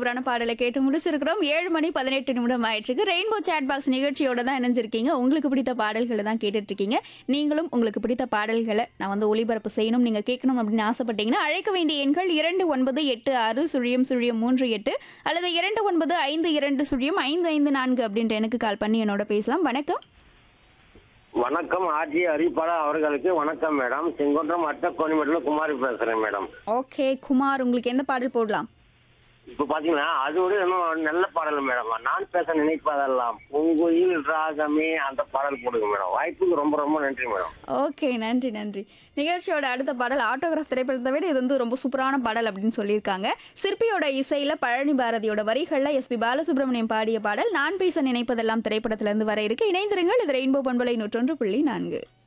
சூப்பரான பாடலை கேட்டு முடிச்சிருக்கிறோம் ஏழு மணி பதினெட்டு நிமிடம் ஆயிடுச்சு ரெயின்போ சேட் பாக்ஸ் நிகழ்ச்சியோட தான் இணைஞ்சிருக்கீங்க உங்களுக்கு பிடித்த பாடல்களை தான் கேட்டுட்டு இருக்கீங்க நீங்களும் உங்களுக்கு பிடித்த பாடல்களை நான் வந்து ஒளிபரப்பு செய்யணும் நீங்க கேட்கணும் அப்படின்னு ஆசைப்பட்டீங்கன்னா அழைக்க வேண்டிய எண்கள் இரண்டு ஒன்பது எட்டு ஆறு சுழியம் சுழியம் மூன்று எட்டு அல்லது இரண்டு ஒன்பது ஐந்து இரண்டு சுழியம் ஐந்து ஐந்து நான்கு அப்படின்ற எனக்கு கால் பண்ணி என்னோட பேசலாம் வணக்கம் வணக்கம் ஆர்ஜி ஹரிபாலா அவர்களுக்கு வணக்கம் மேடம் செங்கோட்டம் அட்ட கோணிமேட்டில் குமாரி பேசுறேன் மேடம் ஓகே குமார் உங்களுக்கு எந்த பாடல் போடலாம் இப்ப பாத்தீங்கன்னா அது ஒரு இன்னும் நல்ல பாடல் மேடம் நான் பேச நினைப்பதெல்லாம் பூங்குயில் ராகமே அந்த பாடல் போடுங்க மேடம் வாய்ப்புக்கு ரொம்ப ரொம்ப நன்றி மேடம் ஓகே நன்றி நன்றி நிகழ்ச்சியோட அடுத்த பாடல் ஆட்டோகிராஃப் திரைப்படத்தை விட இது வந்து ரொம்ப சூப்பரான பாடல் அப்படின்னு சொல்லியிருக்காங்க சிற்பியோட இசையில பழனி பாரதியோட வரிகள்ல எஸ்பி பாலசுப்ரமணியம் பாடிய பாடல் நான் பேச நினைப்பதெல்லாம் திரைப்படத்திலிருந்து வர இருக்கு இணைந்திருங்கள் இது ரெயின்போ பண்பலை நூற்றொன்று புள்ளி நான்கு